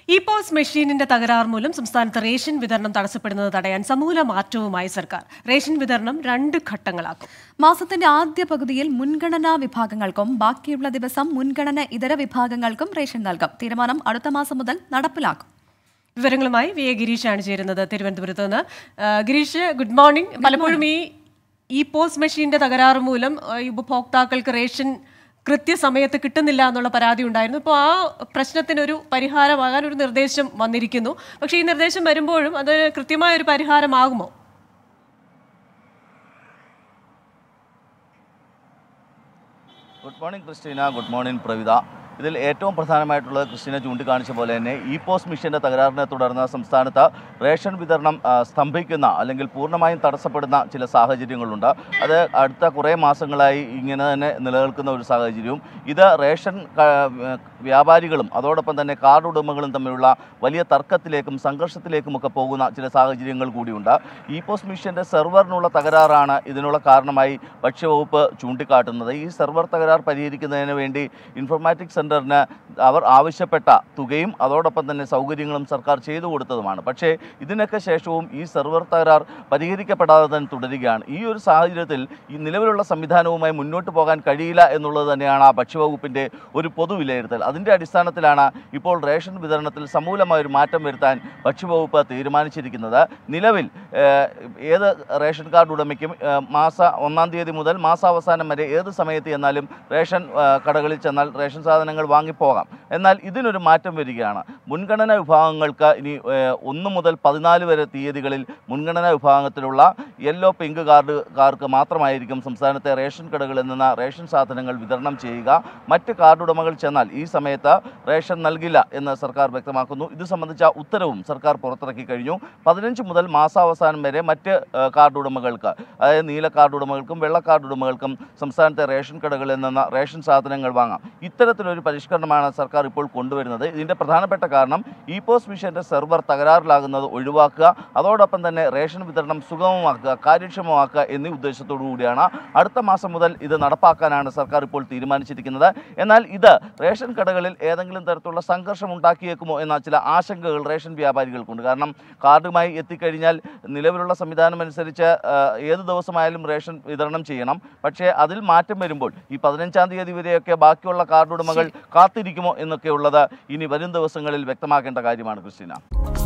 e POS മെഷീനിന്റെ തകരാർ മൂലം സംസ്ഥാനത്ത് റേഷൻ വിതരണം തടസ്സപ്പെടുന്നത് തടയാൻ സമൂല മാറ്റവുമായി സർക്കാർ റേഷൻ വിതരണം രണ്ട് ഘട്ടങ്ങളാക്കും മാസത്തിന്റെ ആദ്യ പകുതിയിൽ മുൻഗണനാ വിഭാഗങ്ങൾക്കും ബാക്കിയുള്ള ദിവസം മുൻഗണന ഇതര വിഭാഗങ്ങൾക്കും റേഷൻ നൽകും തീരുമാനം അടുത്ത മാസം മുതൽ നടപ്പിലാക്കും വിവരങ്ങളുമായി വി എ ഗിരീഷാണ് ചേരുന്നത് തിരുവനന്തപുരത്ത് നിന്ന് ആ, ഗിരീഷ് ഗുഡ് മോർണിംഗ് പലപ്പോഴും ഈ ഇ പോസ് മെഷീന്റെ തകരാറ് മൂലം ആ, ഈ ഉപഭോക്താക്കൾക്ക് റേഷൻ കൃത്യസമയത്ത് കിട്ടുന്നില്ല എന്നുള്ള പരാതി ഉണ്ടായിരുന്നു ഇപ്പോൾ ആ പ്രശ്നത്തിനൊരു പരിഹാരമാകാൻ ഒരു നിർദ്ദേശം വന്നിരിക്കുന്നു പക്ഷേ ഈ നിർദ്ദേശം വരുമ്പോഴും അത് കൃത്യമായ ഒരു പരിഹാരമാകുമോ good morning Christina good morning Pravitha ഇതിൽ ഏറ്റവും പ്രധാനമായിട്ടുള്ളത് ക്രിസ്റ്റീന ചൂണ്ടിക്കാണിച്ച പോലെ തന്നെ ഇ പോസ്റ്റ് മിഷന്റെ തകരാറിനെ തുടർന്ന് സംസ്ഥാനത്ത് റേഷൻ വിതരണം ആ, സ്തംഭിക്കുന്ന അല്ലെങ്കിൽ പൂർണ്ണമായും തടസ്സപ്പെടുന്ന ചില സാഹചര്യങ്ങളുണ്ട് അത് അടുത്ത കുറേ മാസങ്ങളായി ഇങ്ങനെ തന്നെ നിലനിൽക്കുന്ന ഒരു സാഹചര്യവും ഇത് റേഷൻ ക- വ്യാപാരികളും അതോടൊപ്പം തന്നെ കാർഡ് ഉടമകളും തമ്മിലുള്ള വലിയ തർക്കത്തിലേക്കും സംഘർഷത്തിലേക്കുമൊക്കെ പോകുന്ന ചില സാഹചര്യങ്ങൾ കൂടിയുണ്ട് ഇ പോസ്റ്റ് മിഷന്റെ സെർവറിനുള്ള തകരാറാണ് ഇതിനുള്ള കാരണമായി ഭക്ഷ്യവകുപ്പ് ചൂണ്ടിക്കാട്ടുന്നത് ഈ സെർവർ തകരാർ പരിഹരിക്കുന്നതിന് വേണ്ടി ഇൻഫോർമാറ്റിക് സെൻറ്ററിന് അവർ ആവശ്യപ്പെട്ട തുകയും അതോടൊപ്പം തന്നെ സൗകര്യങ്ങളും സർക്കാർ ചെയ്തു കൊടുത്തതുമാണ് പക്ഷേ ഇതിനൊക്കെ ശേഷവും ഈ സെർവർ തകരാർ പരിഹരിക്കപ്പെടാതെ തന്നെ തുടരുകയാണ് ഈ ഒരു സാഹചര്യത്തിൽ ഈ നിലവിലുള്ള സംവിധാനവുമായി മുന്നോട്ട് പോകാൻ കഴിയില്ല എന്നുള്ളത് തന്നെയാണ് ആ ഭക്ഷ്യവകുപ്പിൻ്റെ ഒരു പൊതു വിലയിരുത്തൽ അതിൻ്റെ അടിസ്ഥാനത്തിലാണ് ഇപ്പോൾ റേഷൻ വിതരണത്തിൽ സമൂലമായ ഒരു മാറ്റം വരുത്താൻ ഭക്ഷ്യവകുപ്പ് തീരുമാനിച്ചിരിക്കുന്നത് നിലവിൽ ഏഹ്, ഏത് റേഷൻ കാർഡ് ഉടമയ്ക്കും ഏഹ്, മാസ ഒന്നാം തീയതി മുതൽ മാസാവസാനം വരെ ഏത് സമയത്ത് ചെന്നാലും റേഷൻ ഏഹ്, കടകളിൽ ചെന്നാൽ റേഷൻ സാധനങ്ങൾ വാങ്ങിപ്പോകാം എന്നാൽ ഇതിനൊരു മാറ്റം വരികയാണ് മുൻഗണനാ വിഭാഗങ്ങൾക്ക് ഇനി ഏഹ്, ഒന്ന് മുതൽ പതിനാല് വരെ തീയതികളിൽ മുൻഗണനാ വിഭാഗത്തിലുള്ള യെല്ലോ പിങ്ക് കാർഡുകാർക്ക് മാത്രമായിരിക്കും സംസ്ഥാനത്തെ റേഷൻ കടകളിൽ നിന്ന് റേഷൻ സാധനങ്ങൾ വിതരണം ചെയ്യുക മറ്റ് കാർഡ് ഉടമകൾ ചെന്നാൽ ഈ സമയത്ത് റേഷൻ നൽകില്ല എന്ന് സർക്കാർ വ്യക്തമാക്കുന്നു ഇത് സംബന്ധിച്ച ഉത്തരവും സർക്കാർ പുറത്തിറക്കി കഴിഞ്ഞു പതിനഞ്ച് മുതൽ മാസാവസാനം വരെ മറ്റ് ഏഹ്, കാർഡ് ഉടമകൾക്ക് അതായത് നീല കാർഡ് ഉടമകൾക്കും വെള്ള കാർഡ് ഉടമകൾക്കും സംസ്ഥാനത്തെ റേഷൻ കടകളിൽ നിന്ന് റേഷൻ സാധനങ്ങൾ വാങ്ങാം ഇത്തരത്തിലൊരു പരിഷ്കരണമാണ് സർക്കാർ ഇപ്പോൾ കൊണ്ടുവരുന്നത് ഇതിൻ്റെ പ്രധാനപ്പെട്ട കാരണം ഇ പോസ്റ്റ് മിഷൻ്റെ സെർവർ തകരാറിലാകുന്നത് ഒഴിവാക്കുക അതോടൊപ്പം തന്നെ റേഷൻ വിതരണം സുഗമമാക്കുക കാര്യക്ഷമമാക്കുക എന്നീ ഉദ്ദേശത്തോടു കൂടിയാണ് അടുത്ത മാസം മുതൽ ഇത് നടപ്പാക്കാനാണ് സർക്കാർ ഇപ്പോൾ തീരുമാനിച്ചിരിക്കുന്നത് എന്നാൽ ഇത് റേഷൻ കടകളിൽ ഏതെങ്കിലും തരത്തിലുള്ള സംഘർഷം ഉണ്ടാക്കിയേക്കുമോ എന്ന ചില ആശങ്കകൾ റേഷൻ വ്യാപാരികൾക്കുണ്ട് കാരണം കാർഡുമായി എത്തിക്കഴിഞ്ഞാൽ നിലവിലുള്ള സംവിധാനം അനുസരിച്ച് ആ, ഏത് ദിവസമായാലും റേഷൻ വിതരണം ചെയ്യണം പക്ഷേ അതിൽ മാറ്റം വരുമ്പോൾ ഈ പതിനഞ്ചാം തീയതി വരെയൊക്കെ ബാക്കിയുള്ള കാർഡ് ഉടമകൾ കാത്തിരിക്കുമോ എന്നൊക്കെ ഉള്ളത് ഇനി വരും ദിവസങ്ങളിൽ വ്യക്തമാക്കേണ്ട കാര്യമാണ് ക്രിസ്റ്റീന